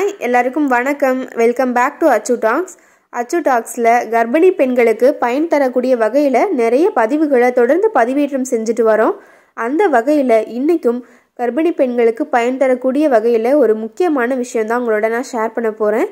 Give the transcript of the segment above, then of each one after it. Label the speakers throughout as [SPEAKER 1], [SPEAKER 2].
[SPEAKER 1] hi எல்லாருக்கும் வணக்கம் welcome back to Achu talks Achu டாக்ஸில் கர்ப்பிணி பெண்களுக்கு பயன் தரக்கூடிய வகையில் நிறைய பதிவுகளை தொடர்ந்து பதிவேற்றம் செஞ்சுட்டு வரோம் அந்த வகையில் இன்றைக்கும் கர்ப்பிணி பெண்களுக்கு பயன் தரக்கூடிய வகையில் ஒரு முக்கியமான விஷயம் தான் உங்களோட நான் ஷேர் பண்ண போகிறேன்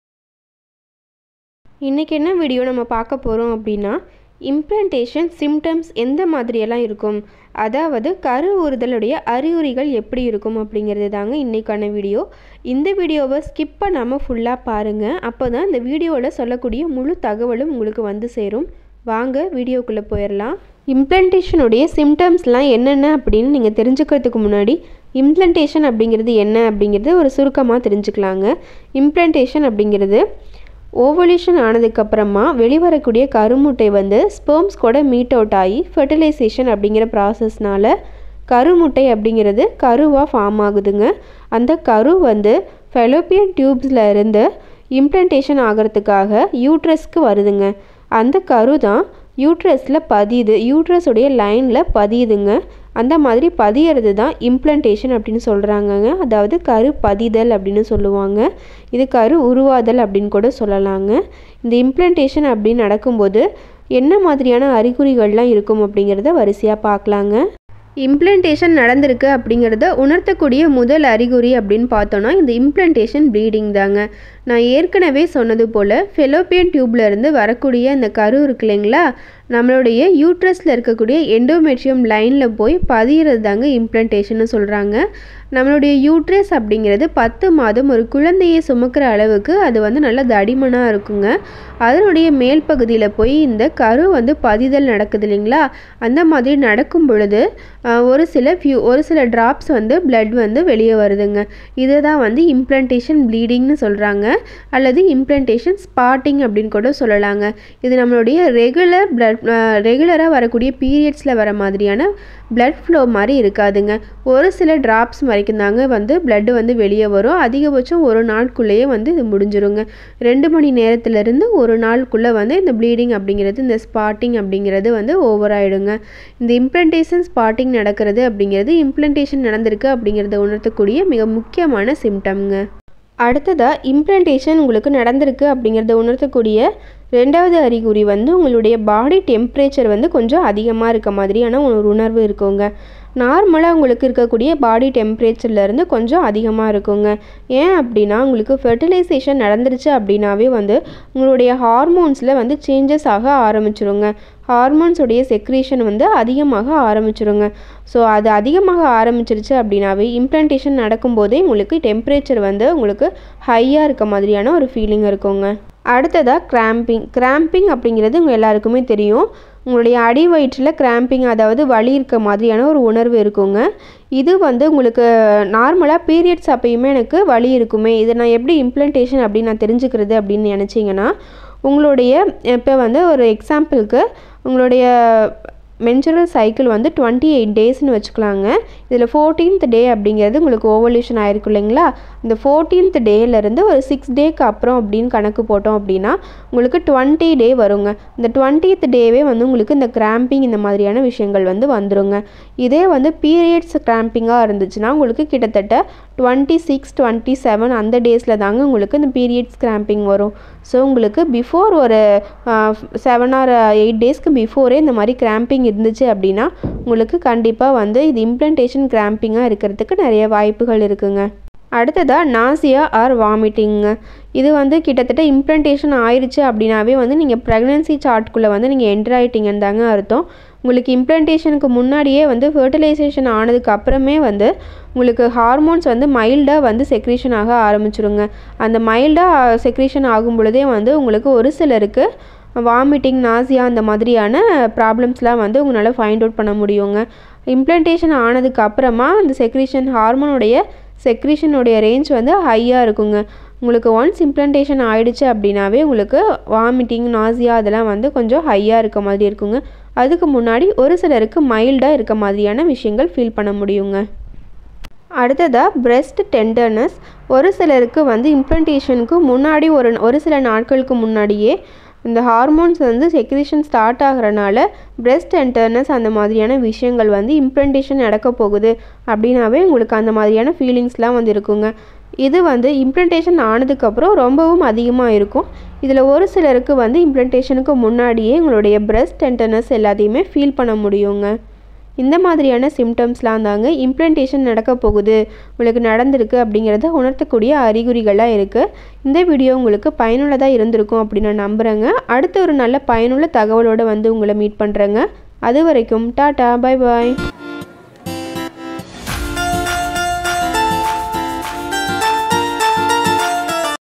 [SPEAKER 1] இன்றைக்கி என்ன வீடியோ நம்ம பார்க்க போகிறோம் அப்படின்னா இம்ப்ளான்டேஷன் சிம்டம்ஸ் எந்த மாதிரியெல்லாம் இருக்கும் அதாவது கரு ஊறுதலுடைய அறிகுறிகள் எப்படி இருக்கும் அப்படிங்கிறது தாங்க இன்றைக்கான வீடியோ இந்த வீடியோவை ஸ்கிப் பண்ணாமல் ஃபுல்லாக பாருங்கள் அப்போ தான் இந்த வீடியோவில் சொல்லக்கூடிய முழு தகவலும் உங்களுக்கு வந்து சேரும் வாங்க வீடியோக்குள்ளே போயிடலாம் இம்ப்ளான்டேஷனுடைய சிம்டம்ஸ்லாம் என்னென்ன அப்படின்னு நீங்கள் தெரிஞ்சுக்கிறதுக்கு முன்னாடி இம்ப்ளான்டேஷன் அப்படிங்கிறது என்ன அப்படிங்கிறது ஒரு சுருக்கமாக தெரிஞ்சுக்கலாங்க இம்ப்ளான்டேஷன் அப்படிங்கிறது ஓவல்யூஷன் ஆனதுக்கப்புறமா வெளிவரக்கூடிய கருமுட்டை வந்து ஸ்பெர்ம்ஸ் கூட மீட் அவுட் ஆகி ஃபெர்டிலைசேஷன் அப்படிங்கிற ப்ராசஸ்னால் கருமுட்டை அப்படிங்கிறது கருவாக ஃபார்ம் ஆகுதுங்க அந்த கரு வந்து ஃபெலோப்பியன் டியூப்ஸில் இருந்து இம்ப்ளான்டேஷன் ஆகிறதுக்காக யூட்ரஸ்க்கு வருதுங்க அந்த கரு தான் யூட்ரஸில் பதியுது யூட்ரஸுடைய லைனில் பதியுதுங்க அந்த மாதிரி பதியறது தான் இம்ப்ளான்டேஷன் அப்படின்னு சொல்கிறாங்கங்க அதாவது கரு பதிதல் அப்படின்னு சொல்லுவாங்க இது கரு உருவாதல் அப்படின்னு கூட சொல்லலாங்க இந்த இம்ப்ளான்டேஷன் அப்படின்னு நடக்கும்போது என்ன மாதிரியான அறிகுறிகள்லாம் இருக்கும் அப்படிங்கிறத வரிசையாக பார்க்கலாங்க இம்ப்ளான்டேஷன் நடந்திருக்கு அப்படிங்கிறத உணர்த்தக்கூடிய முதல் அறிகுறி அப்படின்னு பார்த்தோன்னா இந்த இம்ப்ளான்டேஷன் ப்ளீடிங் தாங்க நான் ஏற்கனவே சொன்னது போல் ஃபெலோப்பியன் டியூப்ல இருந்து வரக்கூடிய இந்த கரு இருக்கு இல்லைங்களா நம்மளுடைய யூட்ரஸில் இருக்கக்கூடிய எண்டோமெட்ரியம் லைனில் போய் பதிகிறது தாங்க இம்ப்ளான்டேஷன் சொல்கிறாங்க நம்மளுடைய யூட்ரஸ் அப்படிங்கிறது பத்து மாதம் ஒரு குழந்தையை சுமக்கிற அளவுக்கு அது வந்து நல்ல தடிமனாக இருக்குங்க அதனுடைய மேல் பகுதியில் போய் இந்த கரு வந்து பதிதல் நடக்குது இல்லைங்களா அந்த மாதிரி நடக்கும் பொழுது ஒரு சில ஃபியூ ஒரு சில ட்ராப்ஸ் வந்து பிளட் வந்து வெளியே வருதுங்க இதை தான் வந்து இம்ப்ளான்டேஷன் ப்ளீடிங்னு சொல்கிறாங்க அல்லது இம்ப்ளான்டேஷன் ஸ்பாட்டிங் அப்படின்னு கூட சொல்லலாங்க இது நம்மளுடைய ரெகுலர் பிளட் ரெகுலராக வரக்கூடிய பீரியட்ஸில் வர மாதிரியான பிளட் ஃப்ளோ மாதிரி இருக்காதுங்க ஒரு சில ட்ராப்ஸ் வரைக்கும் தாங்க வந்து பிளட்டு வந்து வெளியே வரும் அதிகபட்சம் ஒரு நாட்குள்ளேயே வந்து இது முடிஞ்சிருங்க ரெண்டு மணி நேரத்துலேருந்து ஒரு நாளுக்குள்ளே வந்து இந்த ப்ளீடிங் அப்படிங்கிறது இந்த ஸ்பாட்டிங் அப்படிங்கிறது வந்து ஓவர் ஆகிடுங்க இந்த இம்ப்ளண்டேஷன் ஸ்பாட்டிங் நடக்கிறது அப்படிங்கிறது இம்ப்ளண்டேஷன் நடந்திருக்கு அப்படிங்கிறத உணர்த்தக்கூடிய மிக முக்கியமான சிம்டம்ங்க அடுத்ததாக இம்ப்ளான்டேஷன் உங்களுக்கு நடந்திருக்கு அப்படிங்கிறத உணர்த்தக்கூடிய ரெண்டாவது அறிகுறி வந்து உங்களுடைய பாடி டெம்ப்ரேச்சர் வந்து கொஞ்சம் அதிகமாக இருக்க மாதிரியான ஒரு உணர்வு இருக்குங்க நார்மலாக உங்களுக்கு இருக்கக்கூடிய பாடி டெம்ப்ரேச்சர்லேருந்து கொஞ்சம் அதிகமாக இருக்குங்க ஏன் அப்படின்னா உங்களுக்கு ஃபெர்டிலைசேஷன் நடந்துருச்சு அப்படின்னாவே வந்து உங்களுடைய ஹார்மோன்ஸில் வந்து சேஞ்சஸ் ஆக ஆரம்பிச்சிருங்க ஹார்மோன்ஸுடைய செக்ரேஷன் வந்து அதிகமாக ஆரம்பிச்சிருங்க ஸோ அது அதிகமாக ஆரம்பிச்சிருச்சு அப்படின்னாவே இம்ப்ளான்டேஷன் நடக்கும்போதே உங்களுக்கு டெம்பரேச்சர் வந்து உங்களுக்கு ஹையாக இருக்க மாதிரியான ஒரு ஃபீலிங் இருக்குங்க அடுத்ததாக கிராம்பிங் கிராம்பிங் அப்படிங்கிறது உங்கள் எல்லாருக்குமே தெரியும் உங்களுடைய அடி வயிற்றில் கிராம்பிங் அதாவது வலி இருக்க மாதிரியான ஒரு உணர்வு இருக்குங்க இது வந்து உங்களுக்கு நார்மலாக பீரியட்ஸ் அப்பயுமே எனக்கு வலி இருக்குமே இதை நான் எப்படி இம்ப்ளண்டேஷன் அப்படின்னு நான் தெரிஞ்சுக்கிறது அப்படின்னு நினச்சிங்கன்னா உங்களுடைய இப்போ வந்து ஒரு எக்ஸாம்பிளுக்கு உங்களுடைய மென்சுரல் சைக்கிள் வந்து டுவெண்ட்டி எயிட் டேஸ்னு வச்சுக்கலாங்க இதில் ஃபோர்டீன்த் டே அப்படிங்கிறது உங்களுக்கு ஓவல்யூஷன் ஆயிருக்கு இல்லைங்களா இந்த ஃபோர்டீன்த் டேலேருந்து ஒரு சிக்ஸ் டேக்கு அப்புறம் அப்படின்னு கணக்கு போட்டோம் அப்படின்னா உங்களுக்கு டுவெண்ட்டி டே வருங்க இந்த டுவெண்ட்டீத் டேவே வந்து உங்களுக்கு இந்த கிராம்பிங் இந்த மாதிரியான விஷயங்கள் வந்து வந்துருங்க இதே வந்து பீரியட்ஸ் கிராம்பிங்காக இருந்துச்சுன்னா உங்களுக்கு கிட்டத்தட்ட டுவெண்ட்டி சிக்ஸ் டுவெண்ட்டி செவன் அந்த டேஸில் தாங்க உங்களுக்கு இந்த பீரியட்ஸ் கிராம்பிங் வரும் ஸோ உங்களுக்கு பிஃபோர் ஒரு செவன் ஆர் எயிட் டேஸ்க்கு பிஃபோரே இந்த மாதிரி கிராம்பிங் இருந்துச்சு அப்படின்னா உங்களுக்கு கண்டிப்பாக வந்து இது இம்ப்ளண்டேஷன் கிராம்பிங்காக இருக்கிறதுக்கு நிறைய வாய்ப்புகள் இருக்குங்க அடுத்ததாக நாசியா ஆர் வாமிட்டிங்க இது வந்து கிட்டத்தட்ட இம்ப்ளண்டேஷன் ஆயிடுச்சு அப்படின்னாவே வந்து நீங்கள் ப்ரெக்னென்சி சார்ட்குள்ளே வந்து நீங்கள் என்டர் ஆகிட்டீங்கன்னு தாங்க அர்த்தம் உங்களுக்கு இம்ப்ளண்டேஷனுக்கு முன்னாடியே வந்து ஃபர்டிலைசேஷன் ஆனதுக்கு அப்புறமே வந்து உங்களுக்கு ஹார்மோன்ஸ் வந்து மைல்டாக வந்து செக்ரேஷன் ஆக ஆரம்பிச்சிருங்க அந்த மைல்டாக செக்ரேஷன் ஆகும் பொழுதே வந்து உங்களுக்கு ஒரு சிலருக்கு வாமிட்டிங் நாசியா அந்த மாதிரியான ப்ராப்ளம்ஸ்லாம் வந்து உங்களால் ஃபைண்ட் அவுட் பண்ண முடியுங்க இம்ப்ளண்டேஷன் ஆனதுக்கு அப்புறமா இந்த செக்ரேஷன் ஹார்மோனுடைய செக்ரேஷனுடைய ரேஞ்ச் வந்து ஹையாக இருக்குங்க உங்களுக்கு ஒன்ஸ் இம்ப்ளண்டேஷன் ஆயிடுச்சு அப்படின்னாவே உங்களுக்கு வாமிட்டிங் நாசியா அதெல்லாம் வந்து கொஞ்சம் ஹையாக இருக்க மாதிரி இருக்குங்க அதுக்கு முன்னாடி ஒரு சிலருக்கு மைல்டாக இருக்க மாதிரியான விஷயங்கள் ஃபீல் பண்ண முடியுங்க அடுத்ததாக பிரெஸ்ட் டெண்டர்னஸ் ஒரு சிலருக்கு வந்து இம்ப்ளண்டேஷனுக்கு முன்னாடி ஒரு ஒரு சில நாட்களுக்கு முன்னாடியே இந்த ஹார்மோன்ஸ் வந்து செக்ரேஷன் ஸ்டார்ட் ஆகிறனால பிரெஸ்ட் டெண்டர்னஸ் அந்த மாதிரியான விஷயங்கள் வந்து இம்ப்ளண்டேஷன் நடக்க போகுது அப்படின்னாவே உங்களுக்கு அந்த மாதிரியான ஃபீலிங்ஸ்லாம் வந்து இருக்குங்க இது வந்து இம்ப்ளன்டேஷன் ஆனதுக்கப்புறம் ரொம்பவும் அதிகமாக இருக்கும் இதில் ஒரு சிலருக்கு வந்து இம்ப்ளன்டேஷனுக்கு முன்னாடியே உங்களுடைய பிரஸ்ட் டென்டனஸ் எல்லாத்தையுமே ஃபீல் பண்ண முடியுங்க இந்த மாதிரியான சிம்டம்ஸ்லாம் தாங்க இம்ப்ளன்டேஷன் நடக்க போகுது உங்களுக்கு நடந்திருக்கு அப்படிங்கிறத உணர்த்தக்கூடிய அறிகுறிகளாக இருக்குது இந்த வீடியோ உங்களுக்கு பயனுள்ளதாக இருந்திருக்கும் அப்படின்னு நான் நம்புகிறேங்க அடுத்த ஒரு நல்ல பயனுள்ள தகவலோடு வந்து உங்களை மீட் பண்ணுறேங்க அது வரைக்கும் டாட்டா பை பாய்